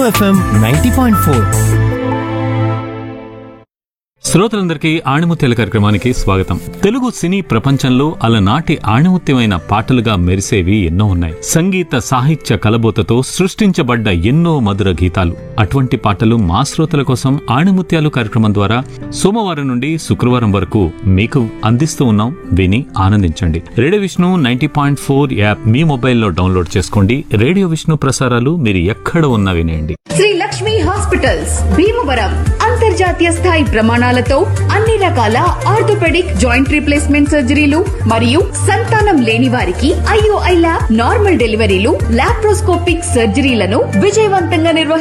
FM ninety point four శ్రోతలందరికీ ఆణిముత్యాల కార్యక్రమానికి స్వాగతం తెలుగు సినీ ప్రపంచంలో అలనాటి ఆణిముత్యమైన పాటలుగా మెరిసేవి ఎన్నో ఉన్నాయి సంగీత సాహిత్య కలబోతతో సృష్టించబడ్డ ఎన్నో మధుర గీతాలు అటువంటి పాటలు మా శ్రోతల కోసం ఆణిముత్యాలు కార్యక్రమం ద్వారా సోమవారం నుండి శుక్రవారం వరకు మీకు అందిస్తూ ఉన్నాం విని ఆనందించండి radio Vishnu ninety point four app మీ మొబైల్లో డౌన్లోడ్ చేసుకోండి రేడియో విష్ణు ప్రసారాలు మీరు ఎక్కడ ఉన్నా వినేయండి శ్రీ లక్ష్మి హాస్పిటల్స్ భీమవరం అంతర్జాతీయ స్థాయి ప్రమాణాలతో అన్ని రకాల ఆర్థోపెడిక్ జాయింట్ రీప్లేస్మెంట్ సర్జరీలు మరియు సంతానం లేని వారికి ఐఓఐ ల్యాబ్ నార్మల్ డెలివరీలు లాప్రోస్కోపిక్ సర్జరీలను విజయవంతంగా నిర్వహించారు